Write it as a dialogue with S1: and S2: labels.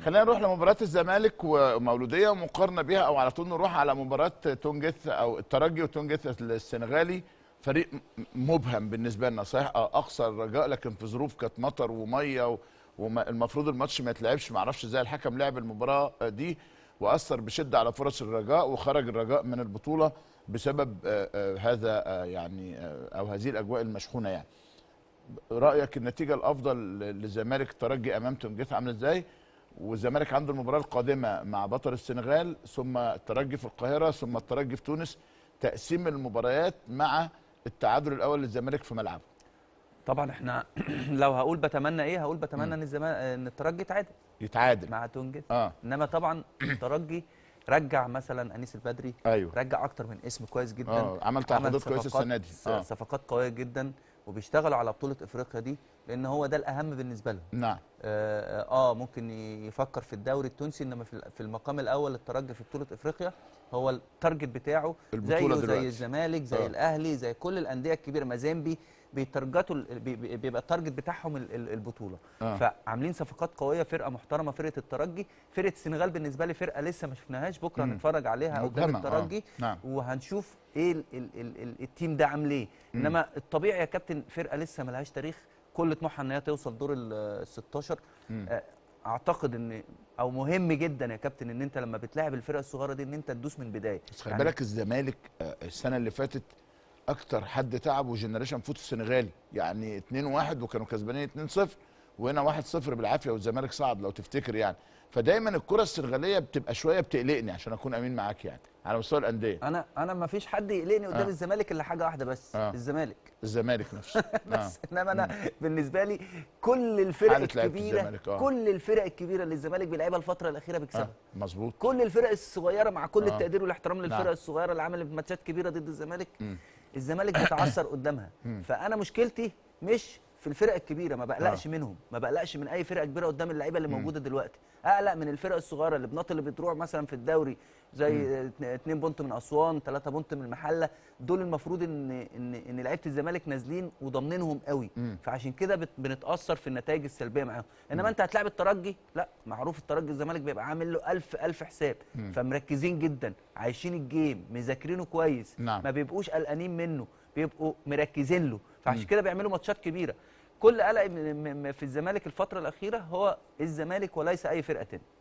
S1: خلينا نروح لمباراه الزمالك ومولوديه ومقارنه بها او على طول نروح على مباراه تونجث او الترجي وتونجث السنغالي فريق م- مبهم بالنسبه لنا صحيح اه اقصى الرجاء لكن في ظروف كانت مطر وميه والمفروض الماتش ما يتلعبش ما اعرفش ازاي الحكم لعب المباراه دي واثر بشده على فرص الرجاء وخرج الرجاء من البطوله بسبب آه، آه، هذا آه، يعني آه، او هذه الاجواء المشحونه يعني رايك النتيجه الافضل للزمالك الترجي امام تونجيث عامله ازاي والزمالك عنده المباراه القادمه مع بطل السنغال ثم الترجي في القاهره ثم الترجي في تونس تقسيم المباريات مع التعادل الاول للزمالك في ملعبه
S2: طبعا احنا لو هقول بتمنى ايه هقول بتمنى ان الزمالك ان الترجي يتعادل
S1: يتعادل
S2: مع تونجت
S1: اه
S2: انما طبعا الترجي رجع مثلا انيس البدري
S1: ايوه
S2: رجع اكتر من اسم كويس جدا
S1: اه عمل تعاقدات كويسه
S2: صفقات-
S1: السنه دي
S2: س-
S1: اه
S2: صفقات قويه جدا وبيشتغلوا على بطوله افريقيا دي لان هو ده الاهم بالنسبه لهم
S1: نعم
S2: اه, آه ممكن يفكر في الدوري التونسي انما في في المقام الاول للترجي في بطوله افريقيا هو التارجت بتاعه
S1: البطولة
S2: زيه
S1: دلوقتي.
S2: زي الزمالك زي
S1: آه.
S2: الاهلي زي كل الانديه الكبيره مازيمبي بيترجتوا ال- بي- بي- بيبقى التارجت بتاعهم ال- ال- البطوله
S1: آه.
S2: فعاملين صفقات قويه فرقه محترمه فرقه الترجي فرقه السنغال بالنسبه لي فرقه لسه ما شفناهاش بكره
S1: مم.
S2: هنتفرج عليها قدام
S1: مبهمة، آه.
S2: الترجي
S1: نعم
S2: وهنشوف ايه ال ال ال ال التيم ده عامل ايه
S1: مم.
S2: انما الطبيعي يا كابتن فرقه لسه ملهاش تاريخ كل طموحها ان هي توصل دور ال 16
S1: مم.
S2: آه، اعتقد ان او مهم جدا يا كابتن ان انت لما بتلاعب الفرقه الصغيره دي ان انت تدوس من البدايه
S1: بس خلي بالك الزمالك آه، السنه اللي فاتت اكتر حد تعبه جنريشن فوت السنغالي يعني 2-1 وكانوا كسبانين 2-0 وهنا 1-0 بالعافيه والزمالك صعد لو تفتكر يعني فدايما الكره السنغاليه بتبقى شويه بتقلقني عشان اكون امين معاك يعني على مستوى الانديه
S2: انا انا ما فيش حد يقلقني قدام
S1: آه.
S2: الزمالك الا حاجه واحده بس
S1: آه.
S2: الزمالك
S1: الزمالك نفسه
S2: بس انما انا بالنسبه لي كل الفرق
S1: حالة لعيبة
S2: الكبيره
S1: الزمالك، آه.
S2: كل الفرق الكبيره اللي الزمالك بيلعبها الفتره الاخيره
S1: آه.
S2: بيكسبها
S1: آه. مظبوط
S2: كل الفرق الصغيره مع كل
S1: آه.
S2: التقدير والاحترام للفرق
S1: نعم.
S2: الصغيره اللي عملت ماتشات كبيره ضد الزمالك
S1: مم.
S2: الزمالك بيتعثر قدامها
S1: مم.
S2: فانا مشكلتي مش في الفرق الكبيره ما بقلقش منهم ما بقلقش من اي فرقه كبيره قدام اللعيبه اللي
S1: مم.
S2: موجوده دلوقتي اقلق من الفرق الصغيره اللي بنط اللي بتروح مثلا في الدوري زي 2 بونت من اسوان 3 بونت من المحله دول المفروض ان ان ان لعيبه الزمالك نازلين وضامنينهم قوي
S1: مم.
S2: فعشان كده بت- بنتاثر في النتائج السلبيه معاهم انما انت هتلاعب الترجي لا معروف الترجي الزمالك بيبقى عامل له ألف ألف حساب
S1: مم.
S2: فمركزين جدا عايشين الجيم مذاكرينه كويس
S1: نعم.
S2: ما بيبقوش قلقانين منه بيبقوا مركزين له فعشان
S1: مم.
S2: كده بيعملوا ماتشات كبيره كل قلق م- م- م- في الزمالك الفتره الاخيره هو الزمالك وليس اي فرقه تاني